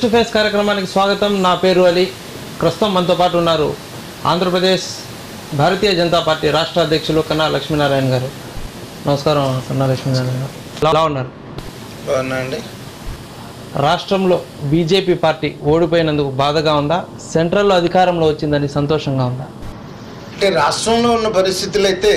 To face కార్యక్రమానికి స్వాగతం నా పేరు అలీ ప్రస్తుతం మనతో పాటు ఉన్నారు ఆంధ్రప్రదేశ్ భారతీయ జనతా పార్టీ రాష్ట్ర అధ్యక్షులు కన్నా లక్ష్మీనారాయణ గారు నమస్కారం కన్నా లక్ష్మీనారాయణ గారు ఎలా ఉన్నారు బాగున్నా అండి రాష్ట్రంలో బీజేపీ పార్టీ ఓడిపోయినందుకు బాధగా ఉందా సెంట్రల్లో అధికారంలో వచ్చిందని సంతోషంగా ఉందా అంటే రాష్ట్రంలో ఉన్న పరిస్థితులు అయితే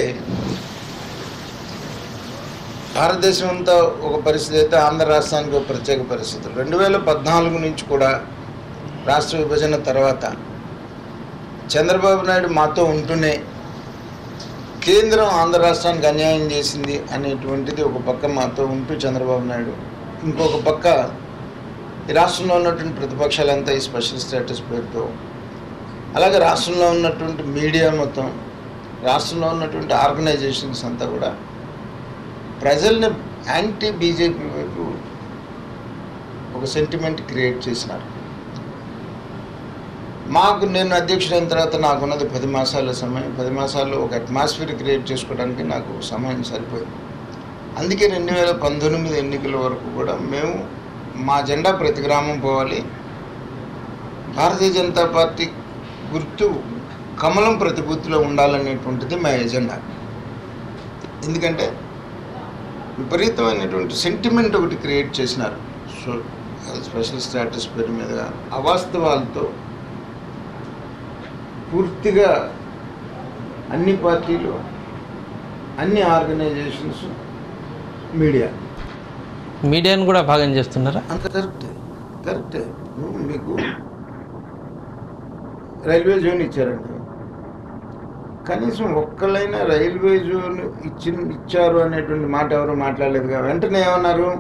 భారతదేశం అంతా ఒక పరిస్థితి అయితే ఆంధ్ర రాష్ట్రానికి ఒక ప్రత్యేక పరిస్థితులు రెండు వేల పద్నాలుగు నుంచి కూడా రాష్ట్ర విభజన తర్వాత చంద్రబాబు నాయుడు మాతో ఉంటూనే కేంద్రం ఆంధ్ర రాష్ట్రానికి అన్యాయం చేసింది అనేటువంటిది ఒక పక్క మాతో ఉంటూ చంద్రబాబు నాయుడు ఇంకొక పక్క ఈ రాష్ట్రంలో ఉన్నటువంటి ప్రతిపక్షాలంతా ఈ స్పెషల్ స్టేటస్ పేరుతో అలాగే రాష్ట్రంలో ఉన్నటువంటి మీడియా మొత్తం రాష్ట్రంలో ఉన్నటువంటి ఆర్గనైజేషన్స్ అంతా కూడా ప్రజల్ని యాంటీ బీజేపీ వైపు ఒక సెంటిమెంట్ క్రియేట్ చేసినారు మాకు నేను అధ్యక్షుడైన తర్వాత నాకున్నది పది మాసాల సమయం పది మాసాల్లో ఒక అట్మాస్ఫియర్ క్రియేట్ చేసుకోవడానికి నాకు సమయం సరిపోయింది అందుకే రెండు వేల పంతొమ్మిది ఎన్నికల వరకు కూడా మేము మా జెండా ప్రతి గ్రామం పోవాలి భారతీయ జనతా పార్టీ గుర్తు కమలం ప్రతి బూత్లో ఉండాలనేటువంటిది మా ఎజెండా ఎందుకంటే విపరీతమైనటువంటి సెంటిమెంట్ ఒకటి క్రియేట్ చేసినారు సో స్పెషల్ స్టేటస్ పేరు మీద అవాస్తవాలతో పూర్తిగా అన్ని పార్టీలు అన్ని ఆర్గనైజేషన్స్ మీడియా మీడియాను కూడా భాగం చేస్తున్నారా అంత కరెక్టే కరెక్టే నువ్వు మీకు రైల్వే జోన్ ఇచ్చారండి కనీసం ఒక్కళ్ళైనా రైల్వే జోన్ ఇచ్చి ఇచ్చారు అనేటువంటి మాట ఎవరు మాట్లాడలేదుగా వెంటనే ఏమన్నారు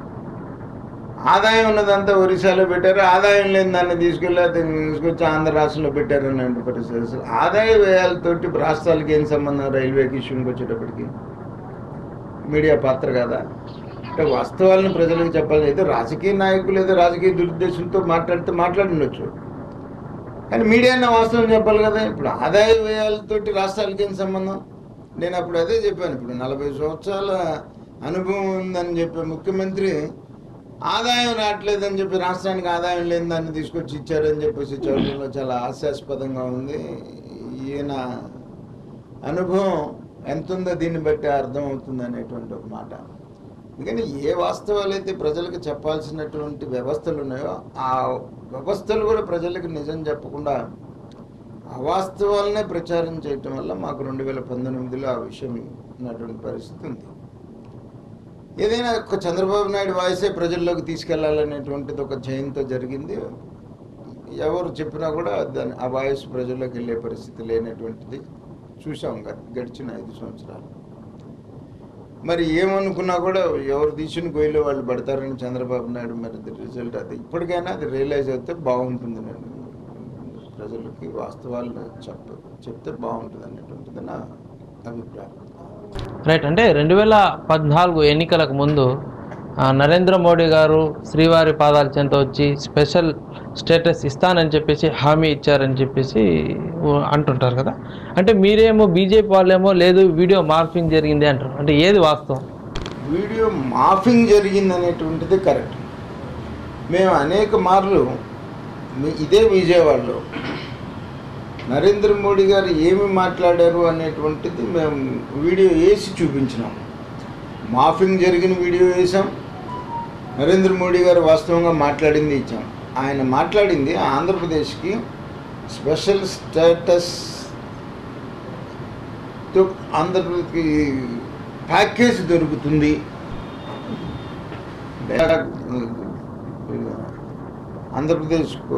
ఆదాయం ఉన్నదంతా ఒరిస్సాలో పెట్టారు ఆదాయం లేని దాన్ని తీసుకెళ్ళి అతన్ని తీసుకొచ్చి ఆంధ్ర రాష్ట్రంలో పెట్టారు అనే పరిస్థితి అసలు ఆదాయ వ్యయాలతోటి రాష్ట్రాలకి ఏం సంబంధం రైల్వేకి ఇష్యూకి వచ్చేటప్పటికి మీడియా పాత్ర కదా అంటే వాస్తవాలను ప్రజలకు చెప్పాలి అయితే రాజకీయ నాయకులు ఏదో రాజకీయ దురుద్దేశంతో మాట్లాడితే మాట్లాడుండొచ్చు కానీ మీడియా వాస్తవం చెప్పాలి కదా ఇప్పుడు ఆదాయ వ్యయాలతోటి రాష్ట్రాలకి ఏం సంబంధం నేను అప్పుడు అదే చెప్పాను ఇప్పుడు నలభై సంవత్సరాల అనుభవం ఉందని చెప్పే ముఖ్యమంత్రి ఆదాయం రావట్లేదని చెప్పి రాష్ట్రానికి ఆదాయం లేని దాన్ని తీసుకొచ్చి ఇచ్చారని చెప్పేసి చదువులో చాలా హాస్యాస్పదంగా ఉంది ఈయన అనుభవం ఎంత ఉందో దీన్ని బట్టి అర్థం అవుతుంది అనేటువంటి ఒక మాట అందుకని ఏ వాస్తవాలు అయితే ప్రజలకు చెప్పాల్సినటువంటి వ్యవస్థలు ఉన్నాయో ఆ వ్యవస్థలు కూడా ప్రజలకు నిజం చెప్పకుండా అవాస్తవాలనే ప్రచారం చేయటం వల్ల మాకు రెండు వేల పంతొమ్మిదిలో ఆ విషయం ఉన్నటువంటి పరిస్థితి ఉంది ఏదైనా ఒక చంద్రబాబు నాయుడు వాయిసే ప్రజల్లోకి తీసుకెళ్లాలనేటువంటిది ఒక జయంతో జరిగింది ఎవరు చెప్పినా కూడా దాని ఆ వాయిస్ ప్రజల్లోకి వెళ్ళే పరిస్థితి లేనటువంటిది చూసాం గ- గడిచిన ఐదు సంవత్సరాలు మరి ఏమనుకున్నా కూడా ఎవరు తీసిన గొయ్యిలో వాళ్ళు పడతారని చంద్రబాబు నాయుడు మరి రిజల్ట్ అది ఇప్పటికైనా అది రియలైజ్ అయితే బాగుంటుంది నేను ప్రజలకి వాస్తవాలను చెప్ప చెప్తే బాగుంటుంది అనేటువంటిది నా అభిప్రాయం రైట్ అంటే రెండు వేల పద్నాలుగు ఎన్నికలకు ముందు ఆ, నరేంద్ర మోడీ గారు శ్రీవారి పాదాల చెంత వచ్చి స్పెషల్ స్టేటస్ ఇస్తానని చెప్పేసి హామీ ఇచ్చారని చెప్పేసి ఊ- అంటుంటారు కదా అంటే మీరేమో బీజేపీ వాళ్ళేమో లేదు వీడియో మార్పింగ్ జరిగింది అంటారు అంటే ఏది వాస్తవం వీడియో మాఫింగ్ జరిగింది అనేటువంటిది కరెక్ట్ మేము అనేక మార్లు మీ- ఇదే విజయవాడలో నరేంద్ర మోడీ గారు ఏమి మాట్లాడారు అనేటువంటిది మేము వీడియో వేసి చూపించినాం మాఫింగ్ జరిగిన వీడియో వేసాం నరేంద్ర మోడీ గారు వాస్తవంగా మాట్లాడింది ఇచ్చాం ఆయన మాట్లాడింది ఆంధ్రప్రదేశ్కి స్పెషల్ స్టేటస్ తో ఆంధ్రప్రదేశ్కి ప్యాకేజ్ దొరుకుతుంది ఆంధ్రప్రదేశ్కు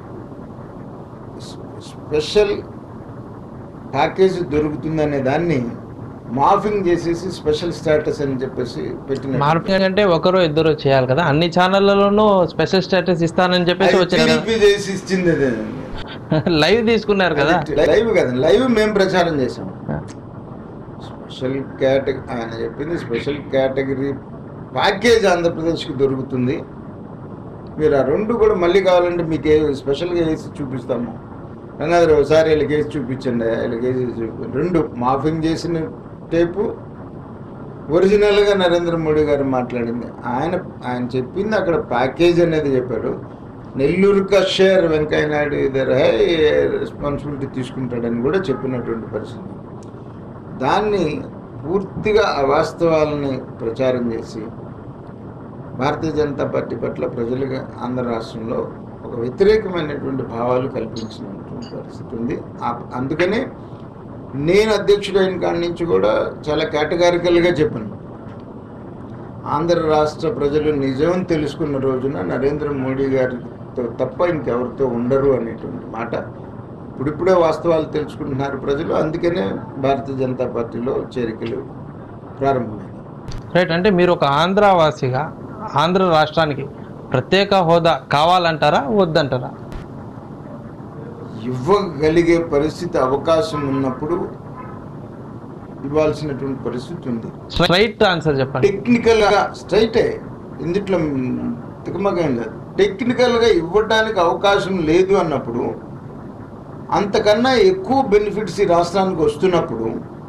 స్పెషల్ ప్యాకేజ్ దొరుకుతుంది అనే దాన్ని మాఫింగ్ చేసేసి స్పెషల్ స్టేటస్ అని చెప్పేసి పెట్టిన మార్పింగ్ అంటే ఒకరో ఇద్దరు చేయాలి కదా అన్ని ఛానళ్లలోనూ స్పెషల్ స్టేటస్ ఇస్తానని చెప్పేసి వచ్చారు కదా టీడీపీ చేసి ఇచ్చింది అదే లైవ్ తీసుకున్నారు కదా లైవ్ కదా లైవ్ మేము ప్రచారం చేసాం స్పెషల్ కేటగిరీ ఆయన చెప్పింది స్పెషల్ కేటగిరీ ప్యాకేజ్ ఆంధ్రప్రదేశ్కి దొరుకుతుంది మీరు ఆ రెండు కూడా మళ్ళీ కావాలంటే మీకు ఏ స్పెషల్గా వేసి చూపిస్తాము గంగాధర్ ఒకసారి వీళ్ళకి వేసి చూపించండి వీళ్ళకి వేసి చూపి రెండు మాఫింగ్ చేసిన టేపు ఒరిజినల్గా నరేంద్ర మోడీ గారు మాట్లాడింది ఆయన ఆయన చెప్పింది అక్కడ ప్యాకేజ్ అనేది చెప్పాడు నెల్లూరు కా షేర్ వెంకయ్య నాయుడు ఇద్దరు రెస్పాన్సిబిలిటీ తీసుకుంటాడని కూడా చెప్పినటువంటి పరిస్థితి దాన్ని పూర్తిగా అవాస్తవాలని ప్రచారం చేసి భారతీయ జనతా పార్టీ పట్ల ప్రజలుగా ఆంధ్ర రాష్ట్రంలో ఒక వ్యతిరేకమైనటువంటి భావాలు కల్పించినటువంటి పరిస్థితి ఉంది ఆ- అందుకనే నేను అధ్యక్షుడైన కాడి నుంచి కూడా చాలా కేటగారికల్గా చెప్పాను ఆంధ్ర రాష్ట్ర ప్రజలు నిజం తెలుసుకున్న రోజున నరేంద్ర మోడీ గారితో తప్ప ఇంకెవరితో ఉండరు అనేటువంటి మాట ఇప్పుడిప్పుడే వాస్తవాలు తెలుసుకుంటున్నారు ప్రజలు అందుకనే భారతీయ జనతా పార్టీలో చేరికలు ప్రారంభమైంది రైట్ అంటే మీరు ఒక ఆంధ్రవాసిగా ఆంధ్ర రాష్ట్రానికి ప్రత్యేక హోదా కావాలంటారా వద్దంటారా ఇవ్వగలిగే పరిస్థితి అవకాశం ఉన్నప్పుడు ఇవ్వాల్సినటువంటి పరిస్థితి ఉంది స్ట్రైట్ ఆన్సర్ చెప్పండి టెక్నికల్ గా స్ట్రైటే ఇందుట్లో తికమకం లేదు టెక్నికల్ గా ఇవ్వడానికి అవకాశం లేదు అన్నప్పుడు అంతకన్నా ఎక్కువ బెనిఫిట్స్ ఈ రాష్ట్రానికి వస్తున్నప్పుడు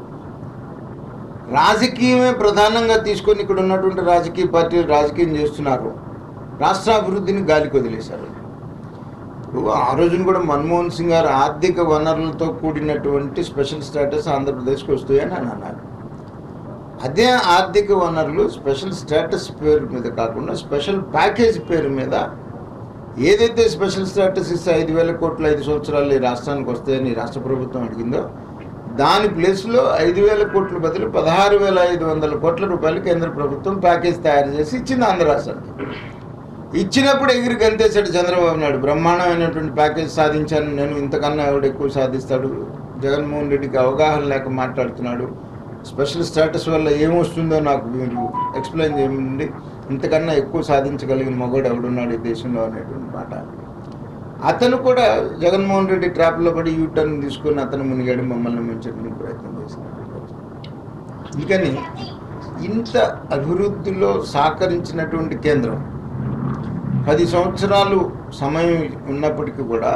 రాజకీయమే ప్రధానంగా తీసుకొని ఇక్కడ ఉన్నటువంటి రాజకీయ పార్టీలు రాజకీయం చేస్తున్నారు రాష్ట్రాభివృద్ధిని గాలికి వదిలేశారు ఇప్పుడు ఆ రోజున కూడా మన్మోహన్ సింగ్ గారు ఆర్థిక వనరులతో కూడినటువంటి స్పెషల్ స్టేటస్ ఆంధ్రప్రదేశ్కి వస్తాయని అని అన్నారు అదే ఆర్థిక వనరులు స్పెషల్ స్టేటస్ పేరు మీద కాకుండా స్పెషల్ ప్యాకేజ్ పేరు మీద ఏదైతే స్పెషల్ స్టేటస్ ఇస్తే ఐదు వేల కోట్లు ఐదు సంవత్సరాలు ఈ రాష్ట్రానికి వస్తాయని ఈ రాష్ట్ర ప్రభుత్వం అడిగిందో దాని ప్లేస్లో ఐదు వేల కోట్ల బదులు పదహారు వేల ఐదు వందల కోట్ల రూపాయలు కేంద్ర ప్రభుత్వం ప్యాకేజ్ తయారు చేసి ఇచ్చింది ఆంధ్ర రాష్ట్రానికి ఇచ్చినప్పుడు ఎగిరి గంతేశాడు చంద్రబాబు నాయుడు బ్రహ్మాండమైనటువంటి ప్యాకేజ్ సాధించాను నేను ఇంతకన్నా ఎవడు ఎక్కువ సాధిస్తాడు జగన్మోహన్ రెడ్డికి అవగాహన లేక మాట్లాడుతున్నాడు స్పెషల్ స్టేటస్ వల్ల ఏమొస్తుందో నాకు మీరు ఎక్స్ప్లెయిన్ చేయండి ఇంతకన్నా ఎక్కువ సాధించగలిగిన మగోడు ఎవడున్నాడు ఈ దేశంలో అనేటువంటి మాట అతను కూడా జగన్మోహన్ రెడ్డి ట్రాప్లో పడి యూటర్న్ తీసుకొని అతను మునిగాడు మమ్మల్ని ముంచడానికి ప్రయత్నం చేసినాడు అందుకని ఇంత అభివృద్ధిలో సహకరించినటువంటి కేంద్రం పది సంవత్సరాలు సమయం ఉన్నప్పటికీ కూడా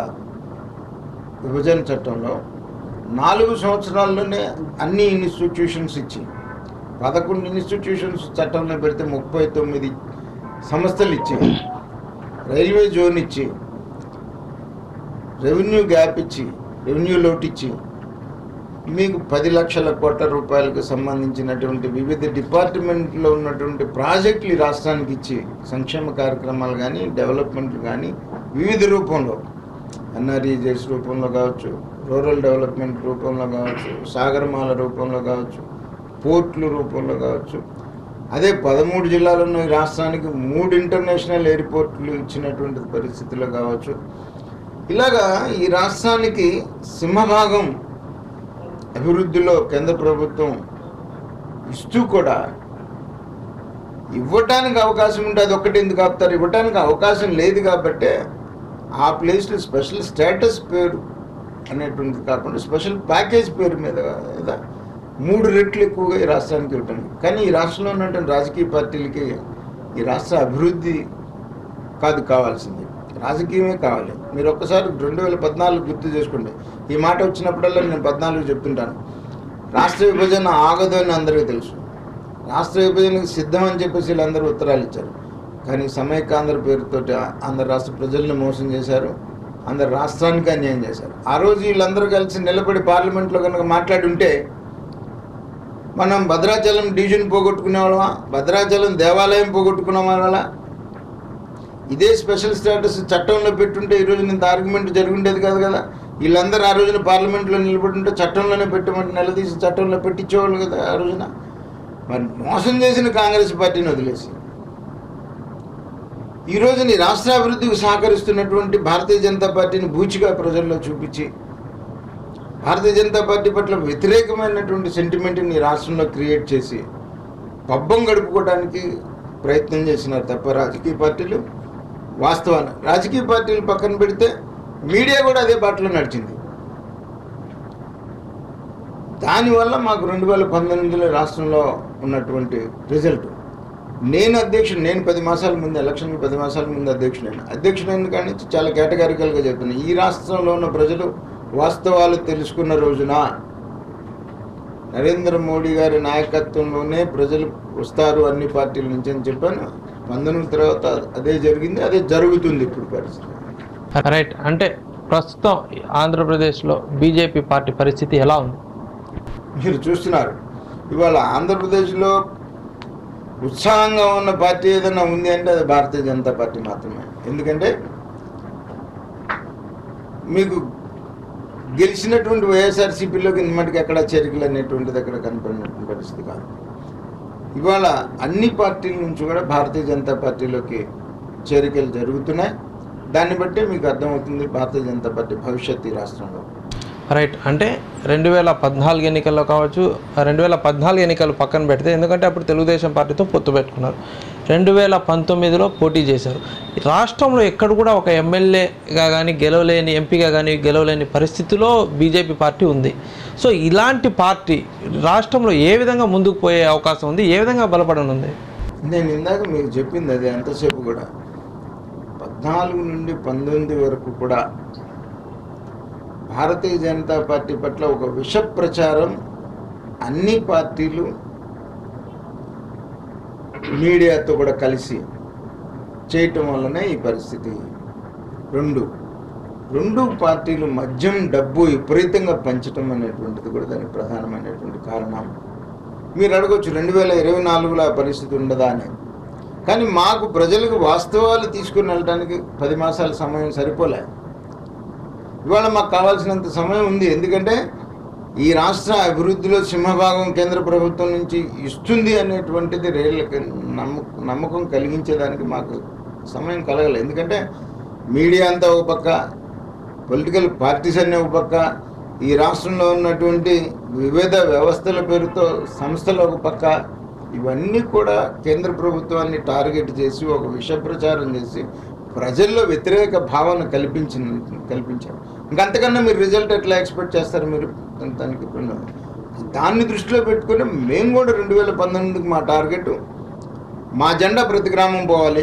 విభజన చట్టంలో నాలుగు సంవత్సరాల్లోనే అన్ని ఇన్స్టిట్యూషన్స్ ఇచ్చి పదకొండు ఇన్స్టిట్యూషన్స్ చట్టంలో పెడితే ముప్పై తొమ్మిది సంస్థలు ఇచ్చి రైల్వే జోన్ ఇచ్చి రెవెన్యూ గ్యాప్ ఇచ్చి రెవెన్యూ లోటు ఇచ్చి మీకు పది లక్షల కోట్ల రూపాయలకు సంబంధించినటువంటి వివిధ డిపార్ట్మెంట్లో ఉన్నటువంటి ప్రాజెక్టులు ఈ రాష్ట్రానికి ఇచ్చి సంక్షేమ కార్యక్రమాలు కానీ డెవలప్మెంట్లు కానీ వివిధ రూపంలో ఎన్ఆర్ఈజెస్ రూపంలో కావచ్చు రూరల్ డెవలప్మెంట్ రూపంలో కావచ్చు సాగరమాల రూపంలో కావచ్చు పోర్ట్లు రూపంలో కావచ్చు అదే పదమూడు జిల్లాలు ఉన్న ఈ రాష్ట్రానికి మూడు ఇంటర్నేషనల్ ఎయిర్పోర్ట్లు ఇచ్చినటువంటి పరిస్థితుల్లో కావచ్చు ఇలాగా ఈ రాష్ట్రానికి సింహభాగం అభివృద్ధిలో కేంద్ర ప్రభుత్వం ఇస్తూ కూడా ఇవ్వటానికి అవకాశం ఉంటే అది ఒక్కటి ఎందుకు ఆపుతారు ఇవ్వటానికి అవకాశం లేదు కాబట్టే ఆ ప్లేస్లో స్పెషల్ స్టేటస్ పేరు అనేటువంటిది కాకుండా స్పెషల్ ప్యాకేజ్ పేరు మీద మీద మూడు రెట్లు ఎక్కువగా ఈ రాష్ట్రానికి ఇవ్వటం కానీ ఈ రాష్ట్రంలో ఉన్నటువంటి రాజకీయ పార్టీలకి ఈ రాష్ట్ర అభివృద్ధి కాదు కావాల్సింది రాజకీయమే కావాలి మీరు ఒక్కసారి రెండు వేల పద్నాలుగు గుర్తు చేసుకోండి ఈ మాట వచ్చినప్పుడల్లా నేను పద్నాలుగు చెప్తుంటాను రాష్ట్ర విభజన ఆగదు అని అందరికీ తెలుసు రాష్ట్ర విభజనకు సిద్ధం అని చెప్పేసి వీళ్ళందరూ ఉత్తరాలు ఇచ్చారు కానీ సమైకాంధ్ర పేరుతోటి ఆంధ్ర రాష్ట్ర ప్రజల్ని మోసం చేశారు ఆంధ్ర రాష్ట్రానికి అన్యాయం చేశారు ఆ రోజు వీళ్ళందరూ కలిసి నిలబడి పార్లమెంట్లో కనుక మాట్లాడి ఉంటే మనం భద్రాచలం డివిజన్ పోగొట్టుకునే వాళ్ళమా భద్రాచలం దేవాలయం పోగొట్టుకునే వాళ్ళ ఇదే స్పెషల్ స్టేటస్ చట్టంలో పెట్టుంటే ఈరోజు ఇంత ఆర్గ్యుమెంట్ జరుగుండేది కాదు కదా వీళ్ళందరూ ఆ రోజున పార్లమెంట్లో నిలబడుంటే చట్టంలోనే పెట్టమని నిలదీసి చట్టంలో పెట్టించేవాళ్ళు కదా ఆ రోజున మరి మోసం చేసిన కాంగ్రెస్ పార్టీని వదిలేసి ఈ రోజున ఈ రాష్ట్రాభివృద్ధికి సహకరిస్తున్నటువంటి భారతీయ జనతా పార్టీని బూచిగా ప్రజల్లో చూపించి భారతీయ జనతా పార్టీ పట్ల వ్యతిరేకమైనటువంటి సెంటిమెంట్ని ఈ రాష్ట్రంలో క్రియేట్ చేసి పబ్బం గడుపుకోవడానికి ప్రయత్నం చేసినారు తప్ప రాజకీయ పార్టీలు వాస్తవాన్ని రాజకీయ పార్టీలు పక్కన పెడితే మీడియా కూడా అదే బాటలో నడిచింది దానివల్ల మాకు రెండు వేల పంతొమ్మిదిలో రాష్ట్రంలో ఉన్నటువంటి రిజల్ట్ నేను అధ్యక్షుడు నేను పది మాసాల ముందు ఎలక్షన్కి పది మాసాల ముందు అధ్యక్షుడైన అధ్యక్షుడైన కాడి నుంచి చాలా కేటగారికల్గా చెప్తున్నాను ఈ రాష్ట్రంలో ఉన్న ప్రజలు వాస్తవాలు తెలుసుకున్న రోజున నరేంద్ర మోడీ గారి నాయకత్వంలోనే ప్రజలు వస్తారు అన్ని పార్టీల నుంచి అని చెప్పాను పంతొమ్మిది తర్వాత అదే జరిగింది అదే జరుగుతుంది ఇప్పుడు పరిస్థితి రైట్ అంటే ప్రస్తుతం ఆంధ్రప్రదేశ్లో బీజేపీ పార్టీ పరిస్థితి ఎలా ఉంది మీరు చూస్తున్నారు ఇవాళ ఆంధ్రప్రదేశ్లో ఉత్సాహంగా ఉన్న పార్టీ ఏదైనా ఉంది అంటే అది భారతీయ జనతా పార్టీ మాత్రమే ఎందుకంటే మీకు గెలిచినటువంటి వైఎస్ఆర్సీపీలోకి మటుకు ఎక్కడ చేరికలు అనేటువంటిది అక్కడ కనపడినటువంటి పరిస్థితి కాదు ఇవాళ అన్ని పార్టీల నుంచి కూడా భారతీయ జనతా పార్టీలోకి చేరికలు జరుగుతున్నాయి దాన్ని బట్టే మీకు అర్థమవుతుంది భారతీయ జనతా పార్టీ భవిష్యత్తు ఈ రాష్ట్రంలో రైట్ అంటే రెండు వేల పద్నాలుగు ఎన్నికల్లో కావచ్చు రెండు వేల పద్నాలుగు ఎన్నికలు పక్కన పెడితే ఎందుకంటే అప్పుడు తెలుగుదేశం పార్టీతో పొత్తు పెట్టుకున్నారు రెండు వేల పంతొమ్మిదిలో పోటీ చేశారు రాష్ట్రంలో ఎక్కడ కూడా ఒక ఎమ్మెల్యేగా కానీ గెలవలేని ఎంపీగా కానీ గెలవలేని పరిస్థితిలో బీజేపీ పార్టీ ఉంది సో ఇలాంటి పార్టీ రాష్ట్రంలో ఏ విధంగా ముందుకు పోయే అవకాశం ఉంది ఏ విధంగా బలపడనుంది నేను ఇందాక మీకు చెప్పింది అది ఎంతసేపు కూడా పద్నాలుగు నుండి పంతొమ్మిది వరకు కూడా భారతీయ జనతా పార్టీ పట్ల ఒక విష ప్రచారం అన్ని పార్టీలు మీడియాతో కూడా కలిసి చేయటం వల్లనే ఈ పరిస్థితి రెండు రెండు పార్టీలు మద్యం డబ్బు విపరీతంగా పంచటం అనేటువంటిది కూడా దానికి ప్రధానమైనటువంటి కారణం మీరు అడగొచ్చు రెండు వేల ఇరవై నాలుగులో ఆ పరిస్థితి ఉండదా అని కానీ మాకు ప్రజలకు వాస్తవాలు తీసుకుని వెళ్ళడానికి పది మాసాల సమయం సరిపోలే ఇవాళ మాకు కావాల్సినంత సమయం ఉంది ఎందుకంటే ఈ రాష్ట్ర అభివృద్ధిలో సింహభాగం కేంద్ర ప్రభుత్వం నుంచి ఇస్తుంది అనేటువంటిది రేళ్ళకి నమ్మకం నమ్మకం కలిగించేదానికి మాకు సమయం కలగలేదు ఎందుకంటే మీడియా అంతా ఒక పక్క పొలిటికల్ పార్టీస్ అన్నీ ఒక పక్క ఈ రాష్ట్రంలో ఉన్నటువంటి వివిధ వ్యవస్థల పేరుతో సంస్థలు ఒక పక్క ఇవన్నీ కూడా కేంద్ర ప్రభుత్వాన్ని టార్గెట్ చేసి ఒక విష ప్రచారం చేసి ప్రజల్లో వ్యతిరేక భావన కల్పించి కల్పించారు ఇంకంతకన్నా మీరు రిజల్ట్ ఎట్లా ఎక్స్పెక్ట్ చేస్తారు మీరు దానికి ఇప్పుడు దాన్ని దృష్టిలో పెట్టుకుని మేము కూడా రెండు వేల పంతొమ్మిదికి మా టార్గెట్ మా జెండా ప్రతి గ్రామం పోవాలి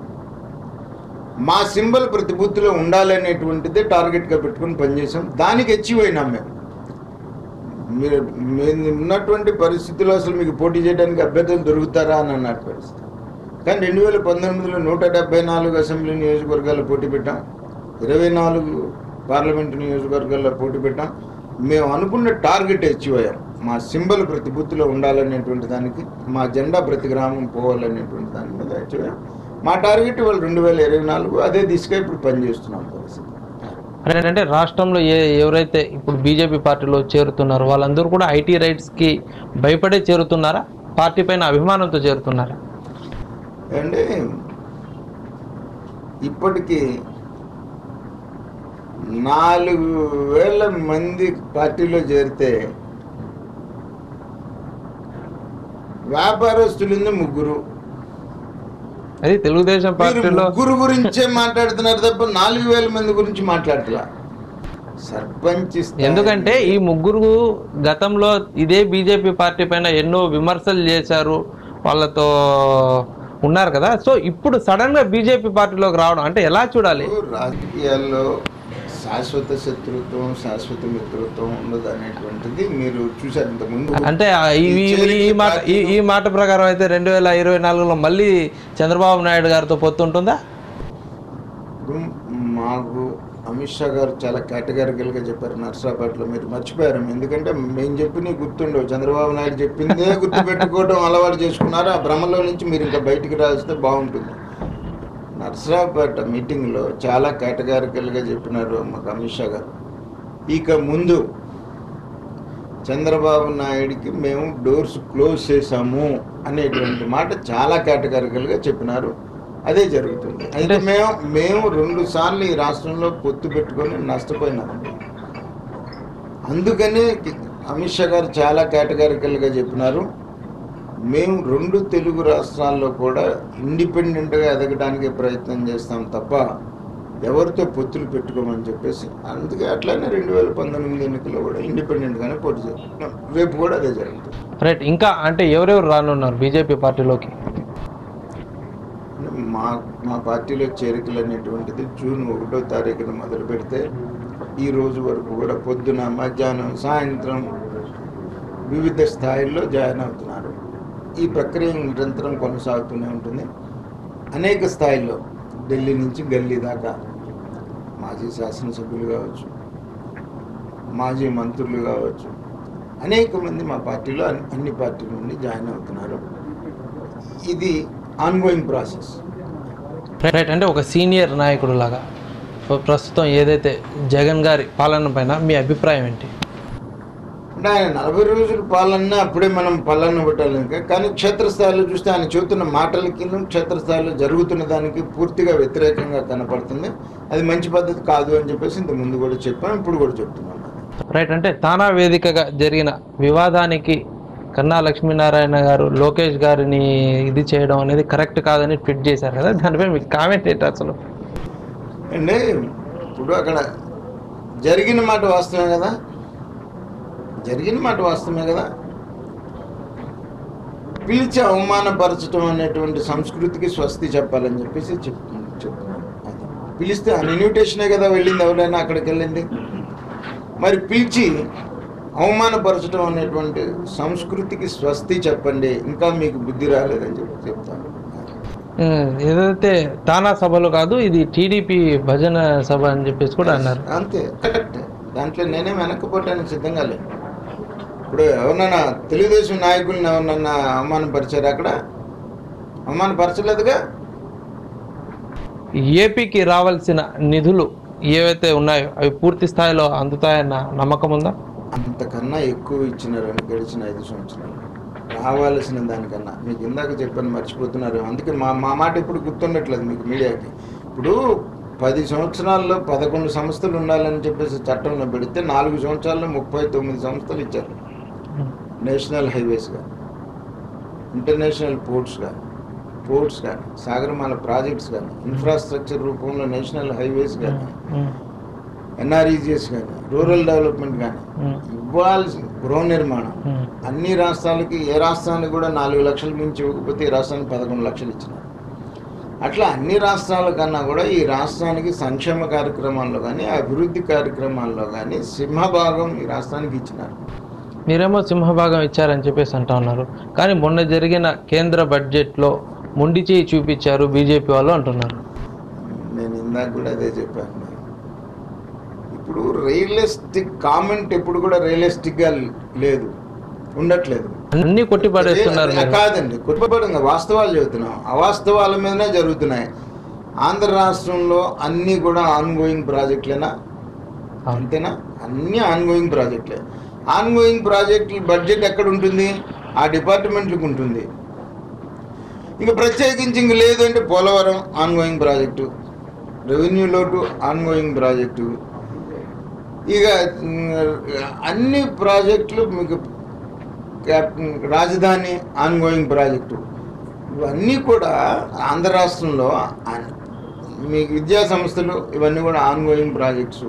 మా సింబల్ ప్రతి బూత్లో ఉండాలి అనేటువంటిదే టార్గెట్గా పెట్టుకుని పనిచేసాం దానికి అచీవ్ అయినాం మేము మీరు మేము ఉన్నటువంటి పరిస్థితుల్లో అసలు మీకు పోటీ చేయడానికి అభ్యర్థులు దొరుకుతారా అని అన్నట్టు పరిస్థితి కానీ రెండు వేల పంతొమ్మిదిలో నూట డెబ్బై నాలుగు అసెంబ్లీ నియోజకవర్గాల్లో పోటీ పెట్టాం ఇరవై నాలుగు పార్లమెంటు నియోజకవర్గాల్లో పోటీ పెట్టాం మేము అనుకున్న టార్గెట్ అచీవ్ అయ్యాం మా సింబల్ ప్రతి బూత్లో ఉండాలనేటువంటి దానికి మా జెండా ప్రతి గ్రామం పోవాలనేటువంటి దాని మీద అచీవ్ అయ్యాం మా టార్గెట్ వాళ్ళు రెండు వేల ఇరవై నాలుగు అదే దిశగా ఇప్పుడు పనిచేస్తున్నాం పరిస్థితి అంటే రాష్ట్రంలో ఏ ఎవరైతే ఇప్పుడు బీజేపీ పార్టీలో చేరుతున్నారో వాళ్ళందరూ కూడా ఐటీ రైట్స్కి భయపడే చేరుతున్నారా పార్టీ పైన అభిమానంతో చేరుతున్నారా అంటే ఇప్పటికీ నాలుగు వేల మంది పార్టీలో చేరితే వ్యాపారస్తులు ముగ్గురు అది తెలుగుదేశం మీరు పార్టీలో ముగ్గురు గురించే మాట్లాడుతున్నారు తప్ప నాలుగు వేల మంది గురించి మాట్లాడట్లా సర్పంచ్ స్థాయి- ఎందుకంటే ఈ ముగ్గురు గతంలో ఇదే బీజేపీ పార్టీ పైన ఎన్నో విమర్శలు చేశారు వాళ్ళతో ఉన్నారు కదా సో ఇప్పుడు సడన్ గా బీజేపీ పార్టీలోకి రావడం అంటే ఎలా చూడాలి రాజకీయాల్లో శాశ్వత శత్రుత్వం శాశ్వత మిత్రత్వం ఉండదు అనేటువంటిది మీరు చూసారు ఇంత ముందు అంటే ఆ ఈ- ఈ- ఈ- ఈ మాట ఈ ఈ మాట ప్రకారం అయితే రెండు వేల ఇరవై నాలుగులో మళ్ళీ చంద్రబాబు నాయుడు గారితో పొత్తు ఉంటుందా ఇప్పుడు మాకు అమిత్ షా గారు చాలా కేటగారికల్గా చెప్పారు నర్సరాపేటలో మీరు మర్చిపోయారు ఎందుకంటే మేము చెప్పి గుర్తుండవు చంద్రబాబు నాయుడు చెప్పిందే గుర్తు పెట్టుకోవడం అలవాటు చేసుకున్నారు ఆ భ్రమలో నుంచి మీరు ఇంకా బయటికి రాస్తే బాగుంటుంది నర్సరాపేట మీటింగ్లో చాలా కేటగారికల్గా చెప్పినారు మాకు అమిత్ షా గారు ఇక ముందు చంద్రబాబు నాయుడికి మేము డోర్స్ క్లోజ్ చేశాము అనేటువంటి మాట చాలా కేటగారికల్గా చెప్పినారు అదే జరుగుతుంది అయితే మేము మేము రెండు సార్లు ఈ రాష్ట్రంలో పొత్తు పెట్టుకొని నష్టపోయినామండి అందుకని అమిత్ షా గారు చాలా కేటగారికల్గా చెప్పినారు మేము రెండు తెలుగు రాష్ట్రాల్లో కూడా ఇండిపెండెంట్గా ఎదగడానికి ప్రయత్నం చేస్తాం తప్ప ఎవరితో పొత్తులు పెట్టుకోమని చెప్పేసి అందుకే అట్లానే రెండు వేల పంతొమ్మిది ఎన్నికల్లో కూడా ఇండిపెండెంట్గానే పోటీ చేస్తున్నాం రేపు కూడా అదే జరుగుతుంది రైట్ ఇంకా అంటే ఎవరెవరు రానున్నారు బీజేపీ పార్టీలోకి మా మా పార్టీలో చేరికలు అనేటువంటిది జూన్ ఒకటో తారీఖున మొదలు పెడితే ఈ రోజు వరకు కూడా పొద్దున మధ్యాహ్నం సాయంత్రం వివిధ స్థాయిల్లో జాయిన్ అవుతున్నారు ఈ ప్రక్రియ నిరంతరం కొనసాగుతూనే ఉంటుంది అనేక స్థాయిల్లో ఢిల్లీ నుంచి గల్లీ దాకా మాజీ శాసనసభ్యులు కావచ్చు మాజీ మంత్రులు కావచ్చు అనేక మంది మా పార్టీలో అన్ని- అన్ని పార్టీల నుండి జాయిన్ అవుతున్నారు ఇది ఆన్గోయింగ్ ప్రాసెస్ రైట్ అంటే ఒక సీనియర్ నాయకుడు లాగా ప్రస్తుతం ఏదైతే జగన్ గారి పాలన పైన మీ అభిప్రాయం ఏంటి అంటే ఆయన నలభై రోజుల పాలన అప్పుడే మనం పల్లన్న పెట్టాలి ఇంకా కానీ క్షేత్రస్థాయిలో చూస్తే ఆయన చెబుతున్న మాటలకి క్షేత్రస్థాయిలో జరుగుతున్న దానికి పూర్తిగా వ్యతిరేకంగా కనపడుతుంది అది మంచి పద్ధతి కాదు అని చెప్పేసి ఇంత ముందు కూడా చెప్పాం ఇప్పుడు కూడా చెప్తున్నాం రైట్ అంటే తానా వేదికగా జరిగిన వివాదానికి కన్నా లక్ష్మీనారాయణ గారు లోకేష్ గారిని ఇది చేయడం అనేది కరెక్ట్ కాదని ట్వీట్ చేశారు కదా దానిపై మీకు కామెంట్ ఏంటి అసలు అంటే ఇప్పుడు అక్కడ జరిగిన మాట వాస్తవమే కదా జరిగిన మాట వాస్తవమే కదా పిలిచి అవమానపరచడం అనేటువంటి సంస్కృతికి స్వస్తి చెప్పాలని చెప్పేసి చెప్తున్నాను చెప్తున్నాను అది పిలిస్తే ఆ ఇన్విటేషనే కదా వెళ్ళింది ఎవరైనా అక్కడికి వెళ్ళింది మరి పిలిచి అవమానపరచడం అనేటువంటి సంస్కృతికి స్వస్తి చెప్పండి ఇంకా మీకు బుద్ధి రాలేదని చెప్పి చెప్తాను ఉమ్, ఏదైతే తానా సభలు కాదు ఇది టీడీపీ భజన సభ అని చెప్పేసి కూడా అన్నారు అంతే కరెక్ట్ దాంట్లో నేనే వెనక్కిపోవటానికి సిద్ధంగా లేను ఇప్పుడు ఎవరన్నా తెలుగుదేశం నాయకుల్ని ఎవరన్నా అవమానపరిచారు అక్కడ అవమానపరచలేదుగా ఏపీకి రావాల్సిన నిధులు ఏవైతే ఉన్నాయో అవి పూర్తి స్థాయిలో అందుతాయన్న నమ్మకం ఉందా అంతకన్నా ఎక్కువ ఇచ్చినారని గడిచిన ఐదు సంవత్సరాలు రావాల్సిన దానికన్నా మీకు ఇందాక చెప్పాను మర్చిపోతున్నారు అందుకే మా మా మాట ఇప్పుడు గుర్తుండట్లేదు మీకు మీడియాకి ఇప్పుడు పది సంవత్సరాల్లో పదకొండు సంస్థలు ఉండాలని చెప్పేసి చట్టంలో పెడితే నాలుగు సంవత్సరాల్లో ముప్పై తొమ్మిది సంస్థలు ఇచ్చారు నేషనల్ హైవేస్ కానీ ఇంటర్నేషనల్ పోర్ట్స్ కానీ పోర్ట్స్ కానీ సాగరమాల ప్రాజెక్ట్స్ కానీ ఇన్ఫ్రాస్ట్రక్చర్ రూపంలో నేషనల్ హైవేస్ కానీ ఉమ్, ఎన్ఆర్ఈజిఎస్ కానీ రూరల్ డెవలప్మెంట్ కానీ ఉమ్, ఇవ్వాల్సిన గృహ నిర్మాణం ఉమ్. అన్ని రాష్ట్రాలకి ఏ రాష్ట్రానికి కూడా నాలుగు లక్షల మించి ఇవ్వకపోతే ఈ రాష్ట్రానికి పదకొండు లక్షలు ఇచ్చినారు అట్లా అన్ని రాష్ట్రాల కన్నా కూడా ఈ రాష్ట్రానికి సంక్షేమ కార్యక్రమాల్లో కానీ అభివృద్ధి కార్యక్రమాల్లో కానీ సింహభాగం ఈ రాష్ట్రానికి ఇచ్చినారు మీరేమో సింహభాగం ఇచ్చారని చెప్పేసి అంటా ఉన్నారు కానీ మొన్న జరిగిన కేంద్ర బడ్జెట్లో మొండి చేయి చూపించారు బీజేపీ వాళ్ళు అంటున్నారు నేను ఇందాక కూడా అదే చెప్పాను ఇప్పుడు రియలిస్టిక్ కామెంట్ ఎప్పుడు కూడా రియలిస్టిక్గా లేదు ఉండట్లేదు అన్ని కొట్టి పడేస్తున్నారు అదే- మీరు. కాదండి కుటుంబంగా వాస్తవాలు చెబుతున్నాం అవాస్తవాల మీదనే జరుగుతున్నాయి ఆంధ్ర రాష్ట్రంలో అన్నీ కూడా ఆన్గోయింగ్ ప్రాజెక్టులేనా అవును. అంతేనా అన్నీ ఆన్గోయింగ్ ప్రాజెక్టులే ఆన్గోయింగ్ ప్రాజెక్టుల బడ్జెట్ ఎక్కడ ఉంటుంది ఆ డిపార్ట్మెంట్లకు ఉంటుంది ఇక ప్రత్యేకించి ఇంక లేదు అంటే పోలవరం ఆన్గోయింగ్ ప్రాజెక్టు రెవెన్యూ లోటు ఆన్గోయింగ్ ప్రాజెక్టు ఇక ఉమ్, అన్ని ప్రాజెక్టులు మీకు క్యాప్- రాజధాని ఆన్గోయింగ్ ప్రాజెక్టు ఇవన్నీ కూడా ఆంధ్ర రాష్ట్రంలో ఆన్- మీకు విద్యా సంస్థలు ఇవన్నీ కూడా ఆన్గోయింగ్ ప్రాజెక్ట్స్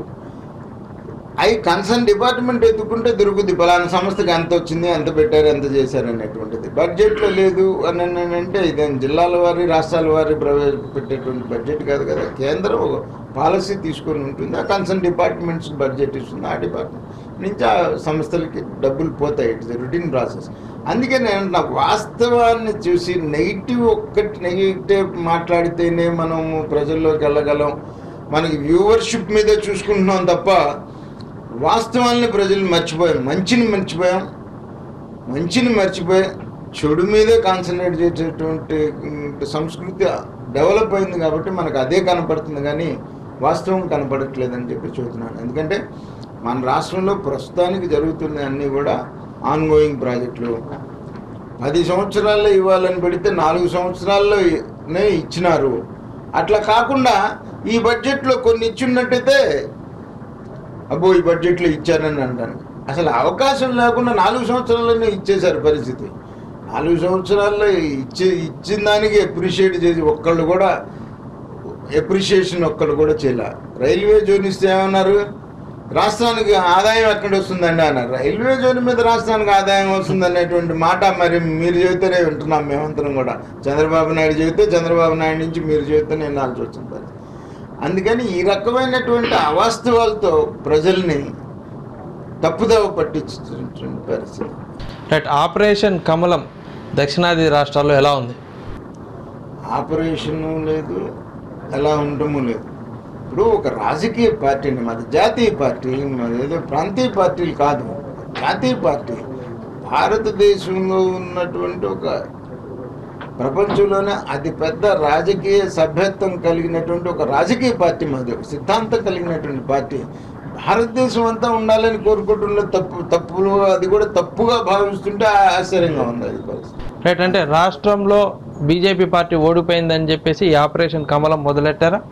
అవి కన్సర్న్ డిపార్ట్మెంట్ ఎత్తుకుంటే దొరుకుద్ది పలానా సంస్థకి ఎంత వచ్చింది ఎంత పెట్టారు ఎంత చేశారు అనేటువంటిది బడ్జెట్లో లేదు అని అని అంటే ఇదేం జిల్లాల వారి రాష్ట్రాల వారి ప్రవేశపెట్టేటువంటి బడ్జెట్ కాదు కదా కేంద్రం ఒక పాలసీ తీసుకొని ఉంటుంది ఆ కన్సర్న్ డిపార్ట్మెంట్స్ బడ్జెట్ ఇస్తుంది ఆ డిపార్ట్మెంట్ నుంచి ఆ సంస్థలకి డబ్బులు పోతాయి ఇట్స్ రొటీన్ ప్రాసెస్ అందుకే నేను నా వాస్తవాన్ని చూసి నెగిటివ్ ఒక్కటి నెగిటివ్ మాట్లాడితేనే మనము ప్రజల్లోకి వెళ్ళగలం మనకి వ్యూవర్షిప్ మీద చూసుకుంటున్నాం తప్ప వాస్తవాల్ని ప్రజలు మర్చిపోయాం మంచిని మర్చిపోయాం మంచిని మర్చిపోయి చెడు మీదే కాన్సన్ట్రేట్ చేసేటువంటి ఉమ్, సంస్కృతి డెవలప్ అయింది కాబట్టి మనకు అదే కనపడుతుంది కానీ వాస్తవం కనపడట్లేదని చెప్పి చూస్తున్నాను ఎందుకంటే మన రాష్ట్రంలో ప్రస్తుతానికి జరుగుతున్న అన్నీ కూడా ఆన్గోయింగ్ ప్రాజెక్టులు పది సంవత్సరాల్లో ఇవ్వాలని పెడితే నాలుగు సంవత్సరాల్లోనే ఇచ్చినారు అట్లా కాకుండా ఈ బడ్జెట్లో కొన్ని ఇచ్చినట్టయితే అబ్బో ఈ బడ్జెట్లో ఇచ్చారని అంటాను అసలు అవకాశం లేకుండా నాలుగు సంవత్సరాల్లోనే ఇచ్చేశారు పరిస్థితి నాలుగు సంవత్సరాల్లో ఇచ్చే ఇచ్చిన దానికి అప్రిషియేట్ చేసి ఒక్కళ్ళు కూడా అప్రిషియేషన్ ఒక్కళ్ళు కూడా చేయలే రైల్వే జోన్ ఇస్తే ఏమన్నారు రాష్ట్రానికి ఆదాయం ఎక్కడ వస్తుందండి అన్నారు రైల్వే జోన్ మీద రాష్ట్రానికి ఆదాయం వస్తుంది అనేటువంటి మాట మరి మీరు చెబితేనే వింటున్నాం మేమంతరం కూడా చంద్రబాబు నాయుడు చెబితే చంద్రబాబు నాయుడు నుంచి మీరు చెబితే నేను నాల్సి వచ్చిన పరిస్థితి అందుకని ఈ రకమైనటువంటి అవాస్తవాలతో ప్రజల్ని తప్పుదవ పట్టించుతున్నటువంటి పరిస్థితి రైట్ ఆపరేషన్ కమలం దక్షిణాది రాష్ట్రాల్లో ఎలా ఉంది ఆపరేషన్ లేదు ఎలా ఉండము లేదు ఇప్పుడు ఒక రాజకీయ పార్టీని మాది జాతీయ పార్టీ మాది ఏదో ప్రాంతీయ పార్టీలు కాదు జాతీయ పార్టీ భారతదేశంలో ఉన్నటువంటి ఒక ప్రపంచంలోనే అతి పెద్ద రాజకీయ సభ్యత్వం కలిగినటువంటి ఒక రాజకీయ పార్టీ మాది ఒక సిద్ధాంతం కలిగినటువంటి పార్టీ భారతదేశం అంతా ఉండాలని కోరుకుంటున్న తప్పు తప్పులు అది కూడా తప్పుగా భావిస్తుంటే ఆశ్చర్యంగా ఉంది అది పరిస్థితి రైట్ అంటే రాష్ట్రంలో బీజేపీ పార్టీ ఓడిపోయిందని చెప్పేసి ఈ ఆపరేషన్ కమలం మొదలెట్టారా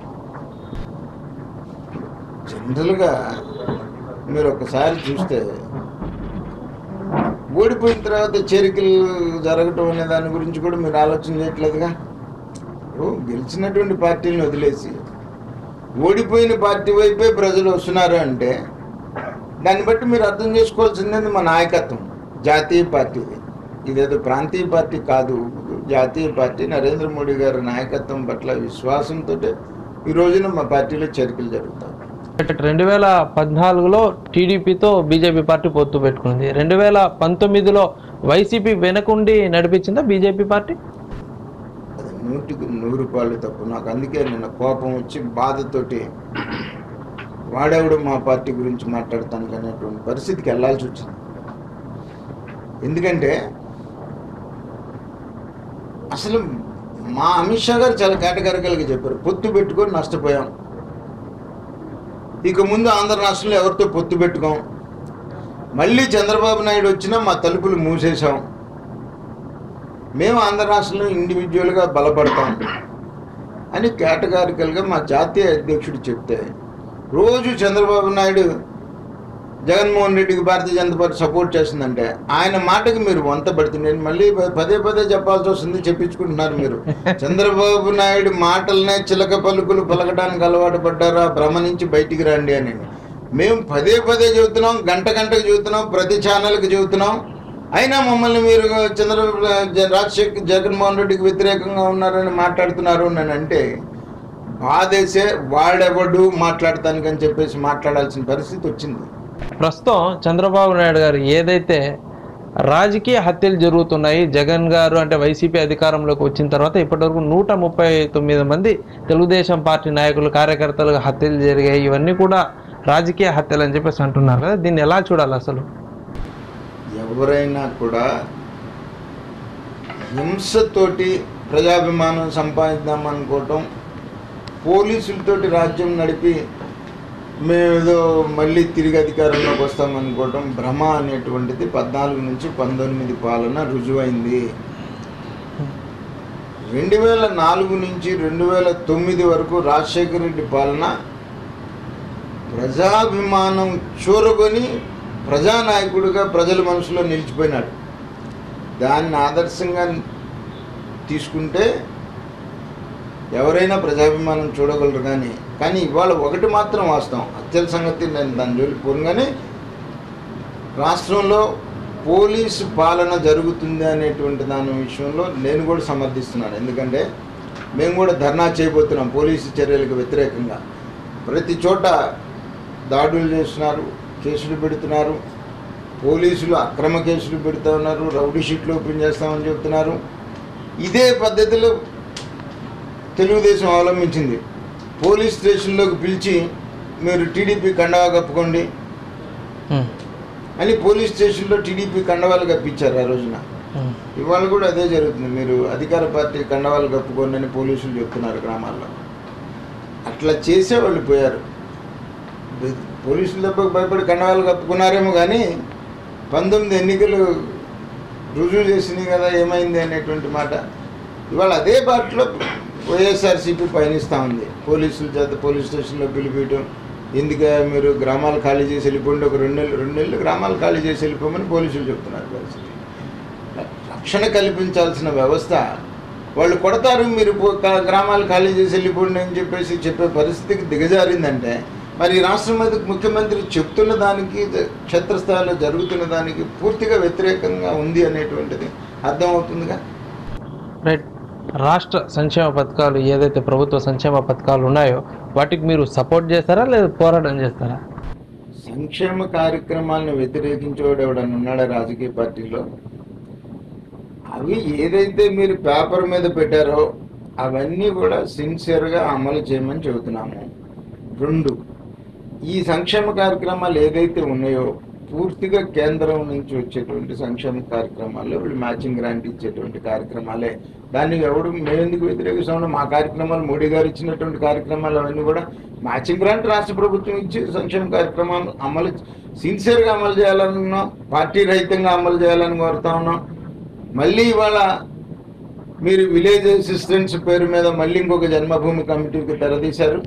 జనరల్గా మీరు ఒకసారి చూస్తే ఓడిపోయిన తర్వాత చేరికలు జరగటం అనే దాని గురించి కూడా మీరు ఆలోచన చేయట్లేదుగా ఇప్పుడు గెలిచినటువంటి పార్టీలను వదిలేసి ఓడిపోయిన పార్టీ వైపే ప్రజలు వస్తున్నారు అంటే దాన్ని బట్టి మీరు అర్థం చేసుకోవాల్సింది మా నాయకత్వం జాతీయ పార్టీది ఇదేదో ప్రాంతీయ పార్టీ కాదు జాతీయ పార్టీ నరేంద్ర మోడీ గారి నాయకత్వం పట్ల విశ్వాసంతో ఈ రోజున మా పార్టీలో చేరికలు జరుగుతాయి రెండు వేల పద్నాలుగులో టీడీపీతో బీజేపీ పార్టీ పొత్తు పెట్టుకుంది రెండు వేల పంతొమ్మిదిలో వైసీపీ వెనకుండి నడిపించిందా బీజేపీ పార్టీ అది నూటికి నూరు రూపాయలు తప్పు నాకు అందుకే నిన్న కోపం వచ్చి బాధతోటి వాడెవడు మా పార్టీ గురించి మాట్లాడతానికి అనేటువంటి పరిస్థితికి వెళ్ళాల్సి వచ్చింది ఎందుకంటే అసలు మా అమిత్ షా గారు చాలా కేటగిరికల్గా చెప్పారు పొత్తు పెట్టుకొని నష్టపోయాం ఇక ముందు ఆంధ్ర రాష్ట్రంలో ఎవరితో పొత్తు పెట్టుకోం మళ్ళీ చంద్రబాబు నాయుడు వచ్చినా మా తలుపులు మూసేశాం మేము ఆంధ్ర రాష్ట్రంలో ఇండివిజువల్గా బలపడతాం అని కేటగారికల్గా మా జాతీయ అధ్యక్షుడు చెప్తే రోజు చంద్రబాబు నాయుడు జగన్మోహన్ రెడ్డికి భారతీయ జనతా పార్టీ సపోర్ట్ చేస్తుందంటే ఆయన మాటకి మీరు వంత పడుతుంది నేను మళ్ళీ ప- పదే పదే చెప్పాల్సి వస్తుంది చెప్పించుకుంటున్నారు మీరు చంద్రబాబు నాయుడు మాటలనే చిలక పలుకులు పలకడానికి అలవాటు పడ్డారా భ్రమ నుంచి బయటికి రండి అని మేము పదే పదే చెబుతున్నాం గంట గంటకు చెబుతున్నాం ప్రతి ఛానల్కి చెబుతున్నాం అయినా మమ్మల్ని మీరు చంద్రబాబు జ- రాజశేఖర్ జగన్మోహన్ రెడ్డికి వ్యతిరేకంగా ఉన్నారని మాట్లాడుతున్నారు అని అంటే బాధేసే వాడెవడు మాట్లాడతానికని చెప్పేసి మాట్లాడాల్సిన పరిస్థితి వచ్చింది ప్రస్తుతం చంద్రబాబు నాయుడు గారు ఏదైతే రాజకీయ హత్యలు జరుగుతున్నాయి జగన్ గారు అంటే వైసీపీ అధికారంలోకి వచ్చిన తర్వాత ఇప్పటివరకు నూట ముప్పై తొమ్మిది మంది తెలుగుదేశం పార్టీ నాయకులు కార్యకర్తలుగా హత్యలు జరిగాయి ఇవన్నీ కూడా రాజకీయ హత్యలు అని చెప్పేసి అంటున్నారు కదా దీన్ని ఎలా చూడాలి అసలు ఎవరైనా కూడా హింసతోటి ప్రజాభిమానం సంపాదిద్దాం అనుకోవటం పోలీసులతోటి రాజ్యం నడిపి మేమేదో మళ్ళీ తిరిగి అధికారంలోకి వస్తామనుకోవటం భ్రమ అనేటువంటిది పద్నాలుగు నుంచి పంతొమ్మిది పాలన రుజువైంది రెండు వేల నాలుగు నుంచి రెండు వేల తొమ్మిది వరకు రాజశేఖర రెడ్డి పాలన ప్రజాభిమానం చూరగొని ప్రజానాయకుడిగా ప్రజల మనసులో నిలిచిపోయినాడు దాన్ని ఆదర్శంగా తీసుకుంటే ఎవరైనా ప్రజాభిమానం చూడగలరు కానీ కానీ ఇవాళ ఒకటి మాత్రం వాస్తవం హత్యల సంగతి నేను దాని జోలికి పోను కానీ రాష్ట్రంలో పోలీసు పాలన జరుగుతుంది అనేటువంటి దాని విషయంలో నేను కూడా సమర్థిస్తున్నాను ఎందుకంటే మేము కూడా ధర్నా చేయబోతున్నాం పోలీసు చర్యలకు వ్యతిరేకంగా ప్రతి చోట దాడులు చేస్తున్నారు కేసులు పెడుతున్నారు పోలీసులు అక్రమ కేసులు పెడుతూ ఉన్నారు రౌడీ షీట్లు ఓపెన్ చేస్తామని చెప్తున్నారు ఇదే పద్ధతిలో తెలుగుదేశం అవలంబించింది పోలీస్ స్టేషన్లోకి పిలిచి మీరు టీడీపీ కండవా కప్పుకోండి ఉమ్, అని పోలీస్ స్టేషన్లో టీడీపీ కండవాలు కప్పించారు ఆ రోజున ఉమ్, ఇవాళ కూడా అదే జరుగుతుంది మీరు అధికార పార్టీ కండవాలు కప్పుకోండి అని పోలీసులు చెప్తున్నారు గ్రామాల్లో అట్లా చేసే వాళ్ళు పోయారు బె- పోలీసులు దెబ్బకు భయపడి కండవాలు కప్పుకున్నారేమో కానీ పంతొమ్మిది ఎన్నికలు రుజువు చేసినాయి కదా ఏమైంది అనేటువంటి మాట ఇవాళ అదే బాటలో వైఎస్ఆర్సీపీ పయనిస్తూ ఉంది పోలీసుల చేత పోలీస్ స్టేషన్లో పిలిపించడం ఎందుకే మీరు గ్రామాలు ఖాళీ చేసి వెళ్ళిపోండి ఒక రెండు నెలలు రెండు నెలలు గ్రామాలు ఖాళీ చేసి వెళ్ళిపోమని పోలీసులు చెప్తున్నారు పరిస్థితి రక్షణ కల్పించాల్సిన వ్యవస్థ వాళ్ళు కొడతారు మీరు పో- క- గ్రామాలు ఖాళీ చేసి వెళ్ళిపోండి అని చెప్పేసి చెప్పే పరిస్థితికి దిగజారిందంటే మరి ఈ రాష్ట్రం మీద ముఖ్యమంత్రి చెప్తున్న దానికి జ- క్షేత్రస్థాయిలో జరుగుతున్న దానికి పూర్తిగా వ్యతిరేకంగా ఉంది అనేటువంటిది అర్థమవుతుందిగా రైట్ రాష్ట్ర సంక్షేమ పథకాలు ఏదైతే ప్రభుత్వ సంక్షేమ పథకాలు ఉన్నాయో వాటికి మీరు సపోర్ట్ చేస్తారా లేదా పోరాటం చేస్తారా సంక్షేమ కార్యక్రమాలను వ్యతిరేకించేవాడు ఎవడన్నా ఉన్నాడా రాజకీయ పార్టీలో అవి ఏదైతే మీరు పేపర్ మీద పెట్టారో అవన్నీ కూడా సిన్సియర్గా అమలు చేయమని చెబుతున్నాము రెండు ఈ సంక్షేమ కార్యక్రమాలు ఏదైతే ఉన్నాయో పూర్తిగా కేంద్రం నుంచి వచ్చేటువంటి సంక్షేమ కార్యక్రమాల్లో వీళ్ళు మ్యాచింగ్ గ్రాంట్ ఇచ్చేటువంటి కార్యక్రమాలే దాన్ని ఎవడు మేము ఎందుకు వ్యతిరేకిస్తామో మా కార్యక్రమాలు మోడీ గారు ఇచ్చినటువంటి కార్యక్రమాలు అవన్నీ కూడా మ్యాచింగ్ గ్రాంట్ రాష్ట్ర ప్రభుత్వం ఇచ్చి సంక్షేమ కార్యక్రమాలు అమలు సిన్సియర్గా అమలు చేయాలనున్నాం పార్టీ రహితంగా అమలు చేయాలని కోరుతా ఉన్నాం మళ్ళీ ఇవాళ మీరు విలేజ్ అసిస్టెంట్స్ పేరు మీద మళ్ళీ ఇంకొక జన్మభూమి కమిటీకి తెరదీశారు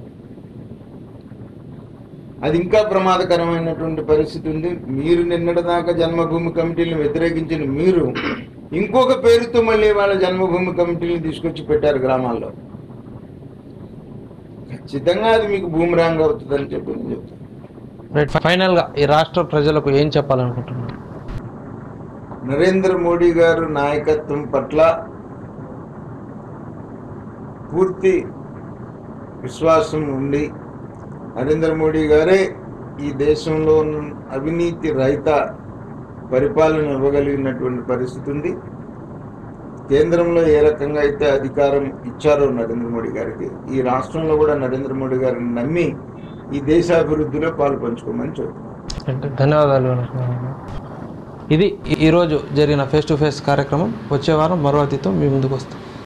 అది ఇంకా ప్రమాదకరమైనటువంటి పరిస్థితి ఉంది మీరు నిన్నటిదాకా జన్మభూమి కమిటీలను వ్యతిరేకించిన మీరు ఇంకొక పేరుతో మళ్ళీ వాళ్ళ జన్మభూమి కమిటీలను తీసుకొచ్చి పెట్టారు గ్రామాల్లో ఖచ్చితంగా అది మీకు భూమిరాంగ్ అవుతుందని చెప్పి నేను చెప్తాను రైట్ ఫైనల్గా ఈ రాష్ట్ర ప్రజలకు ఏం చెప్పాలనుకుంటున్నారు నరేంద్ర మోడీ గారు నాయకత్వం పట్ల పూర్తి విశ్వాసం ఉండి నరేంద్ర మోడీ గారే ఈ దేశంలో ఉన్న అవినీతి రహిత పరిపాలన ఇవ్వగలిగినటువంటి పరిస్థితి ఉంది కేంద్రంలో ఏ రకంగా అయితే అధికారం ఇచ్చారో నరేంద్ర మోడీ గారికి ఈ రాష్ట్రంలో కూడా నరేంద్ర మోడీ గారిని నమ్మి ఈ దేశాభివృద్ధిలో పాలు పంచుకోమని చెబుతున్నాను అంటే ధన్యవాదాలు ఇది ఈరోజు జరిగిన ఫేస్ టు ఫేస్ కార్యక్రమం వచ్చే వారం మరో అతిథితో మీ ముందుకు వస్తాం